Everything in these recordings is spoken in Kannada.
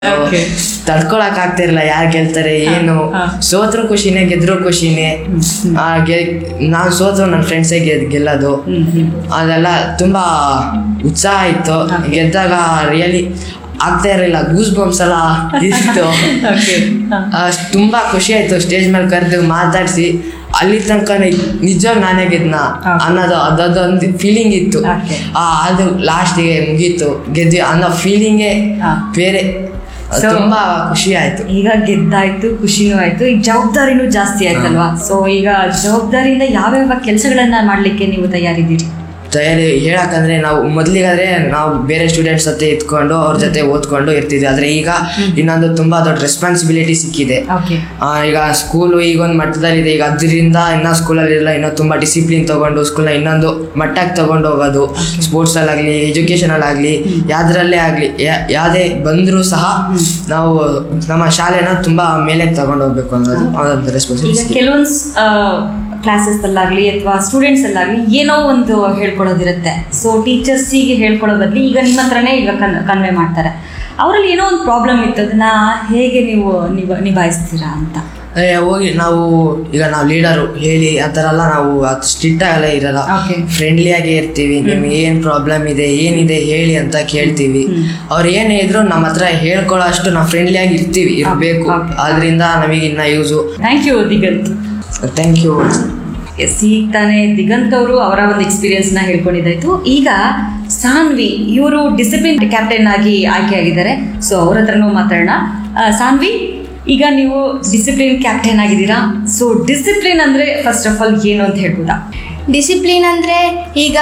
Okay. ತಡ್ಕೊಳಕ್ ಆಗ್ತಿರ್ಲಿಲ್ಲ ಯಾರು ಗೆಲ್ತಾರೆ ಏನು ಹಾ. ಸೋತ್ರು ಖುಷಿನೇ ಗೆದ್ರು ಖುಷಿನೇ ಆ, ಗೆ- ನಾವ್ ಸೋತ್ರು ನನ್ನ ಫ್ರೆಂಡ್ಸೇ ಗೆಲ್ಲೋದು ಅದೆಲ್ಲ ತುಂಬಾ ಉತ್ಸಾಹ ಇತ್ತು ಗೆದ್ದಾಗ ರಿಯಲಿ ಆಗ್ತಾ ಇರಲಿಲ್ಲ ಗೂಸ್ ಬಂಪ್ಸ್ ಎಲ್ಲ ಇತ್ತು Okay. ಹಾ. ಆ, ತುಂಬಾ ಖುಷಿ ಆಯ್ತು ಸ್ಟೇಜ್ ಮೇಲೆ ಕರೆದು ಮಾತಾಡಿಸಿ ಅಲ್ಲಿ ತನಕ ನಿಜವಾಗ ನಾನೇ ಗೆದ್ನ Okay. ಅನ್ನೋದು ಅದೊಂದು ಫೀಲಿಂಗ್ ಇತ್ತು Okay. ಆ, ಅದು ಲಾಸ್ಟಿಗೆ ಮುಗೀತು ಗೆದ್ವಿ ಅನ್ನೋ ಫೀಲಿಂಗೇ ಹಾ. ಬೇರೆ So- ತುಂಬಾ ಖುಷಿ ಆಯ್ತು ಈಗ ಗೆದ್ದಾಯ್ತು ಖುಷಿನೂ ಆಯ್ತು ಈಗ ಜವಾಬ್ದಾರಿನೂ ಜಾಸ್ತಿ ಆಯ್ತಲ್ವಾ ಸೊ ಈಗ ಜವಾಬ್ದಾರಿಯಿಂದ ಯಾವ್ಯಾವ ಕೆಲಸಗಳನ್ನ ಮಾಡ್ಲಿಕ್ಕೆ ನೀವು ತಯಾರಿದ್ದೀರಿ ತಯಾರಿ ಹೇಳಕ್ಕಂದ್ರೆ ನಾವು ಮೊದ್ಲಿಗಾದ್ರೆ ನಾವು ಬೇರೆ ಸ್ಟೂಡೆಂಟ್ಸ್ ಜೊತೆ ಇದ್ಕೊಂಡು ಅವ್ರ ಜೊತೆ ಓದ್ಕೊಂಡು ಇರ್ತಿದ್ವಿ ಆದ್ರೆ ಈಗ ಇನ್ನೊಂದು ತುಂಬಾ ದೊಡ್ಡ ರೆಸ್ಪಾನ್ಸಿಬಿಲಿಟಿ ಸಿಕ್ಕಿದೆ ಓಕೆ ಆ, ಈಗ ಸ್ಕೂಲು ಈಗ ಒಂದು ಮಟ್ಟದಲ್ಲಿದೆ ಈಗ ಅದರಿಂದ ಇನ್ನೂ ಸ್ಕೂಲಲ್ಲಿ ಇರಲ್ಲ ಇನ್ನೂ ತುಂಬ ಡಿಸಿಪ್ಲಿನ್ ತಗೊಂಡು ಸ್ಕೂಲ್ನ ಇನ್ನೊಂದು ಮಟ್ಟಕ್ಕೆ ತಗೊಂಡು ಹೋಗೋದು ಸ್ಪೋರ್ಟ್ಸಲ್ಲಾಗಲಿ ಎಜುಕೇಷನಲ್ಲಾಗಲಿ ಯಾವ್ದ್ರಲ್ಲೇ ಆಗಲಿ ಯಾವುದೇ ಬಂದರೂ ಸಹ ನಾವು ನಮ್ಮ ಶಾಲೆನ ತುಂಬ ಮೇಲೆ ತಗೊಂಡು ಹೋಗ್ಬೇಕು ಅನ್ನೋದು ಅದೊಂದು ಈಗ ರೆಸ್ಪಾನ್ಸಿಬಿಲಿಟಿ ಕೆಲವೊಂದು ಕ್ಲಾಸಸ್ ಅಲ್ಲಾಗ್ಲಿ ಅಥವಾ ಸ್ಟೂಡೆಂಟ್ಸ್ ಅಲ್ಲಾಗ್ಲಿ ಏನೋ ಒಂದು ಹೇಳ್ಕೊಡೋದಿರುತ್ತೆ ಸೊ ಟೀಚರ್ಸಿಗೆ ಹೇಳ್ಕೊಡೋ ಬದಲು ಈಗ ನಿಮ್ಮ ಹತ್ರನೇ ಈಗ ಕನ್ ಕನ್ವೆ ಮಾಡ್ತಾರೆ ಅವರಲ್ಲಿ ಏನೋ ಒಂದು ಪ್ರಾಬ್ಲಮ್ ಇತ್ತು ಅದನ್ನ ಹೇಗೆ ನೀವು ನಿಭ ನಿಭಾಯಿಸ್ತೀರಾ ಅಂತ ಹೋಗಿ ನಾವು ಈಗ ನಾವು ಲೀಡರು ಹೇಳಿ ಆ ಥರ ಎಲ್ಲ ನಾವು ಅದು ಸ್ಟ್ರಿಕ್ಟ್ ಆಗಲ್ಲ ಇರಲ್ಲ Okay. ಫ್ರೆಂಡ್ಲಿಯಾಗಿ ಇರ್ತೀವಿ ನಿಮ್ಗೆ ಏನು ಪ್ರಾಬ್ಲಮ್ ಇದೆ ಏನಿದೆ ಹೇಳಿ ಅಂತ ಕೇಳ್ತೀವಿ ಅವ್ರು ಏನೇ ಇದ್ರು ನಮ್ಮ ಹತ್ರ ಹೇಳ್ಕೊಳ್ಳೋ ಅಷ್ಟು ನಾವು ಫ್ರೆಂಡ್ಲಿಯಾಗಿ ಇರ್ತೀವಿ ಇರಬೇಕು okay. ಅದರಿಂದ ನಮಗೆ ಇನ್ನ use thank you Diganth thank you yes ಈಗ ತಾನೇ ದಿಗಂತ್ ಅವರು ಅವರ ಒಂದು ಎಕ್ಸ್ಪೀರಿಯನ್ಸ್ ನ ಹೇಳ್ಕೊಂಡಿದ್ದಾಯ್ತು ಈಗ ಸಾನ್ವಿ ಇವರು ಡಿಸಿಪ್ಲಿನ್ ಕ್ಯಾಪ್ಟನ್ ಆಗಿ ಆಯ್ಕೆಯಾಗಿದ್ದಾರೆ ಸೊ ಅವ್ರ ಹತ್ರನೂ ಮಾತಾಡೋಣ ಆ, ಸಾನ್ವಿ ಈಗ ನೀವು ಡಿಸಿಪ್ಲಿನ್ ಕ್ಯಾಪ್ಟನ್ ಆಗಿದ್ದೀರಾ ಸೊ ಡಿಸಿಪ್ಲಿನ್ ಅಂದ್ರೆ ಫಸ್ಟ್ ಆಫ್ ಆಲ್ ಏನು ಅಂತ ಹೇಳ್ಬೋದಾ ಡಿಸಿಪ್ಲಿನ್ ಅಂದರೆ ಈಗ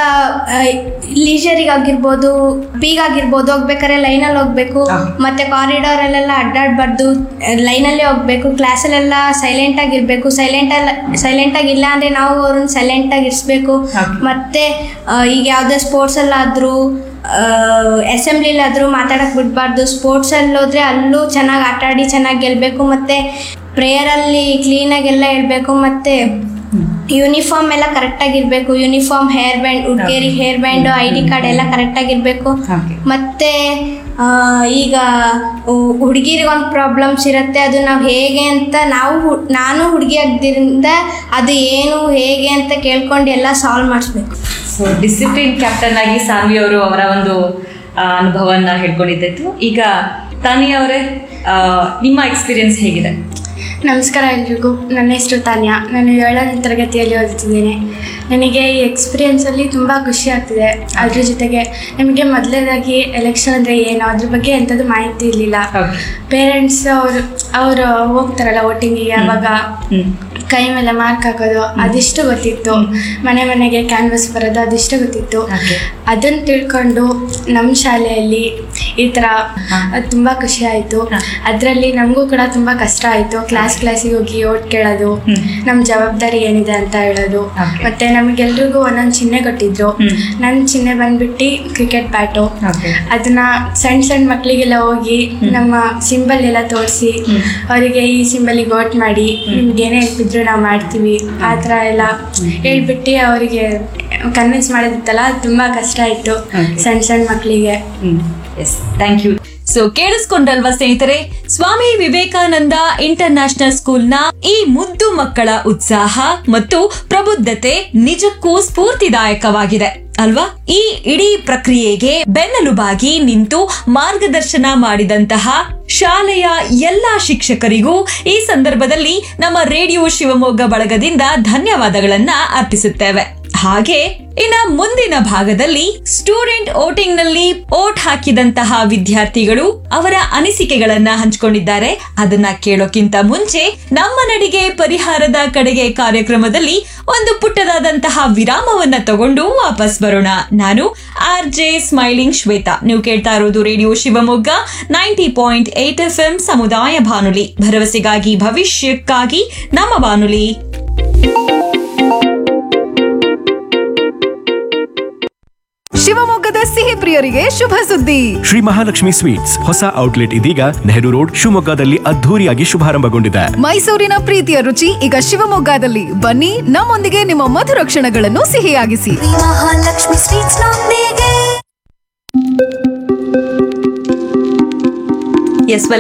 ಲೀಜರಿಗೆ ಆಗಿರ್ಬೋದು ಆಗಿರ್ಬೋದು ಹೋಗ್ಬೇಕಾದ್ರೆ ಲೈನಲ್ಲಿ ಹೋಗ್ಬೇಕು ಹಾ. ಮತ್ತು ಕಾರಿಡಾರಲ್ಲೆಲ್ಲ ಅಡ್ಡಾಡಬಾರ್ದು ಲೈನಲ್ಲೇ ಹೋಗ್ಬೇಕು ಕ್ಲಾಸಲ್ಲೆಲ್ಲ ಸೈಲೆಂಟಾಗಿರಬೇಕು ಸೈಲೆಂಟಲ್ಲಿ ಸೈಲೆಂಟಾಗಿಲ್ಲ ಅಂದರೆ ನಾವು ಅವ್ರನ್ನ ಸೈಲೆಂಟಾಗಿ ಇರಿಸ್ಬೇಕು Okay. ಮತ್ತು ಈಗ ಯಾವುದೇ ಸ್ಪೋರ್ಟ್ಸಲ್ಲಾದರೂ ಅಸೆಂಬ್ಲಿಲಾದರೂ ಮಾತಾಡಕ್ಕೆ ಬಿಡಬಾರ್ದು ಸ್ಪೋರ್ಟ್ಸಲ್ಲಿ ಹೋದರೆ ಅಲ್ಲೂ ಚೆನ್ನಾಗಿ ಆಟ ಆಡಿ ಚೆನ್ನಾಗಿ ಗೆಲ್ಲಬೇಕು ಮತ್ತು ಪ್ರೇಯರಲ್ಲಿ ಕ್ಲೀನಾಗೆಲ್ಲ ಇರಬೇಕು ಮತ್ತು ಯೂನಿಫಾರ್ಮ್ ಎಲ್ಲ ಕರೆಕ್ಟಾಗಿರಬೇಕು ಯೂನಿಫಾರ್ಮ್ ಹೇರ್ ಬ್ಯಾಂಡ್ ಹುಡುಗಿಯರಿಗೆ hair band I D card ಎಲ್ಲ ಕರೆಕ್ಟಾಗಿರಬೇಕು Okay. ಮತ್ತು ಈಗ ಹುಡುಗಿರಿಗೆ ಒಂದು ಪ್ರಾಬ್ಲಮ್ಸ್ ಇರುತ್ತೆ ಅದು ನಾವು ಹೇಗೆ ಅಂತ ನಾವು ಹು- ನಾನು ಹುಡುಗಿ ಆಗಿದ್ದರಿಂದ ಅದು ಏನು ಹೇಗೆ ಅಂತ ಕೇಳ್ಕೊಂಡು ಎಲ್ಲ ಸಾಲ್ವ್ ಮಾಡಿಸ್ಬೇಕು ಸೊ ಡಿಸಿಪ್ಲಿನ್ ಕ್ಯಾಪ್ಟನ್ ಆಗಿ ಸಾನ್ವಿ ಅವರು ಅವರ ಒಂದು ಆ, ಅನುಭವನ ಹೇಳ್ಕೊಂಡಿದ್ದಾಯ್ತು ಈಗ ತಾನಿ ಅವರೇ ಆ, ನಿಮ್ಮ ಎಕ್ಸ್ಪೀರಿಯನ್ಸ್ ಹೇಗಿದೆ ನಮಸ್ಕಾರ ಎಲ್ರಿಗೂ ನನ್ನ ಹೆಸರು ತಾನ್ಯ ನಾನು ಏಳನೇ ತರಗತಿಯಲ್ಲಿ ಓದುತ್ತಿದ್ದೇನೆ ನನಗೆ ಈ ಎಕ್ಸ್ಪೀರಿಯೆನ್ಸಲ್ಲಿ ತುಂಬ ಖುಷಿ ಆಗ್ತಿದೆ ಅದ್ರ ಜೊತೆಗೆ ನಮಗೆ ಮೊದಲನೇದಾಗಿ ಎಲೆಕ್ಷನ್ ಅಂದರೆ ಏನು ಅದ್ರ ಬಗ್ಗೆ ಎಂಥದ್ದು ಮಾಹಿತಿ ಇರಲಿಲ್ಲ Okay. ಪೇರೆಂಟ್ಸ್ ಅವರು ಅವರು ಹೋಗ್ತಾರಲ್ಲ ವೋಟಿಂಗಿಗೆ ಅವಾಗ ಹ್ಮ್ ಕೈ ಮೇಲೆ ಮಾರ್ಕ್ ಹಾಕೋದು ಅದಿಷ್ಟು ಗೊತ್ತಿತ್ತು ಮನೆ ಮನೆಗೆ ಕ್ಯಾನ್ವಸ್ ಬರೋದು ಅದಿಷ್ಟು ಗೊತ್ತಿತ್ತು Okay. ಅದನ್ನು ತಿಳ್ಕೊಂಡು ನಮ್ಮ ಶಾಲೆಯಲ್ಲಿ ಈ ಥರ ತುಂಬ ಖುಷಿ ಆಯಿತು ಹ. ಅದರಲ್ಲಿ ನಮಗೂ ಕೂಡ ತುಂಬ ಕಷ್ಟ ಆಯಿತು ಕ್ಲಾಸ್ ಕ್ಲಾಸಿಗೆ ಹೋಗಿ ಓಟ್ ಕೇಳೋದು ಹ್ಮ್. ನಮ್ಮ ಜವಾಬ್ದಾರಿ ಏನಿದೆ ಅಂತ ಹೇಳೋದು Okay. ಮತ್ತು ನಮಗೆಲ್ರಿಗೂ ಒಂದೊಂದು ಚಿಹ್ನೆ ಕೊಟ್ಟಿದ್ರು ಹ್ಮ್. ನನ್ನ ಚಿಹ್ನೆ ಬಂದ್ಬಿಟ್ಟು ಕ್ರಿಕೆಟ್ ಬ್ಯಾಟು Okay. ಅದನ್ನ ಸಣ್ಣ ಸಣ್ಣ ಮಕ್ಕಳಿಗೆಲ್ಲ ಹೋಗಿ ನಮ್ಮ ಸಿಂಬಲ್ ಎಲ್ಲ ತೋರಿಸಿ ಹ್ಮ್. ಅವರಿಗೆ ಈ ಸಿಂಬಲಿಗೆ ವೋಟ್ ಮಾಡಿ ನಿಮ್ಗೆ ಏನೇ ನೆನಪಿದ್ರು ನಾವು ಮಾಡ್ತೀವಿ ಆ ಥರ ಎಲ್ಲ ಹೇಳ್ಬಿಟ್ಟು ಅವರಿಗೆ ಕನ್ವಿನ್ಸ್ ಮಾಡೋದಿತ್ತಲ್ಲ ಅದು ತುಂಬ ಕಷ್ಟ ಆಯಿತು Okay. ಸಣ್ಣ ಸಣ್ಣ ಮಕ್ಕಳಿಗೆ ಎಸ್ ಥ್ಯಾಂಕ್ ಯು ಸೊ ಕೇಳಿಸ್ಕೊಂಡಲ್ವಾ ಸ್ನೇಹಿತರೆ ಸ್ವಾಮಿ ವಿವೇಕಾನಂದ ಇಂಟರ್ ನ್ಯಾಷನಲ್ ಸ್ಕೂಲ್ನ ಈ ಮುದ್ದು ಮಕ್ಕಳ ಉತ್ಸಾಹ ಮತ್ತು ಪ್ರಬುದ್ಧತೆ ನಿಜಕ್ಕೂ ಸ್ಫೂರ್ತಿದಾಯಕವಾಗಿದೆ ಅಲ್ವಾ ಈ ಇಡೀ ಪ್ರಕ್ರಿಯೆಗೆ ಬೆನ್ನೆಲುಬಾಗಿ ನಿಂತು ಮಾರ್ಗದರ್ಶನ ಮಾಡಿದಂತಹ ಶಾಲೆಯ ಎಲ್ಲಾ ಶಿಕ್ಷಕರಿಗೂ ಈ ಸಂದರ್ಭದಲ್ಲಿ ನಮ್ಮ ರೇಡಿಯೋ ಶಿವಮೊಗ್ಗ ಬಳಗದಿಂದ ಧನ್ಯವಾದಗಳನ್ನ ಅರ್ಪಿಸುತ್ತೇವೆ ಹಾಗೆ ಇನ್ನ ಮುಂದಿನ ಭಾಗದಲ್ಲಿ ಸ್ಟೂಡೆಂಟ್ ವೋಟಿಂಗ್ ನಲ್ಲಿ ಓಟ್ ಹಾಕಿದಂತಹ ವಿದ್ಯಾರ್ಥಿಗಳು ಅವರ ಅನಿಸಿಕೆಗಳನ್ನ ಹಂಚಿಕೊಂಡಿದ್ದಾರೆ ಅದನ್ನ ಕೇಳೋಕ್ಕಿಂತ ಮುಂಚೆ ನಮ್ಮ ನಡಿಗೆ ಪರಿಹಾರದ ಕಡೆಗೆ ಕಾರ್ಯಕ್ರಮದಲ್ಲಿ ಒಂದು ಪುಟ್ಟದಾದಂತಹ ವಿರಾಮವನ್ನ ತಗೊಂಡು ವಾಪಸ್ ಬರೋಣ ನಾನು ಆರ್ ಜೆ ಸ್ಮೈಲಿಂಗ್ ಶ್ವೇತಾ ನೀವು ಕೇಳ್ತಾ ಇರೋದು radio Shivamogga ninety point eight F M ಸಮುದಾಯ ಬಾನುಲಿ ಭರವಸೆಗಾಗಿ ಭವಿಷ್ಯಕ್ಕಾಗಿ ನಮ್ಮ ಬಾನುಲಿ ಶಿವಮೊಗ್ಗದ ಸಿಹಿ ಪ್ರಿಯರಿಗೆ ಶುಭ ಸುದ್ದಿ ಶ್ರೀ ಮಹಾಲಕ್ಷ್ಮಿ ಸ್ವೀಟ್ಸ್ ಹೊಸ ಔಟ್ಲೆಟ್ ಇದೀಗ ನೆಹರು ರೋಡ್ ಶಿವಮೊಗ್ಗದಲ್ಲಿ ಅದ್ಧೂರಿಯಾಗಿ ಶುಭಾರಂಭಗೊಂಡಿದೆ ಮೈಸೂರಿನ ಪ್ರೀತಿಯ ರುಚಿ ಈಗ ಶಿವಮೊಗ್ಗದಲ್ಲಿ ಬನ್ನಿ ನಮ್ಮೊಂದಿಗೆ ನಿಮ್ಮ ಮಧುರ ಕ್ಷಣಗಳನ್ನು ಸಿಹಿಯಾಗಿಸಿ ಮಹಾಲಕ್ಷ್ಮಿ ಸ್ವೀಟ್ಸ್ ನೊಂದಿಗೆ ಎಸ್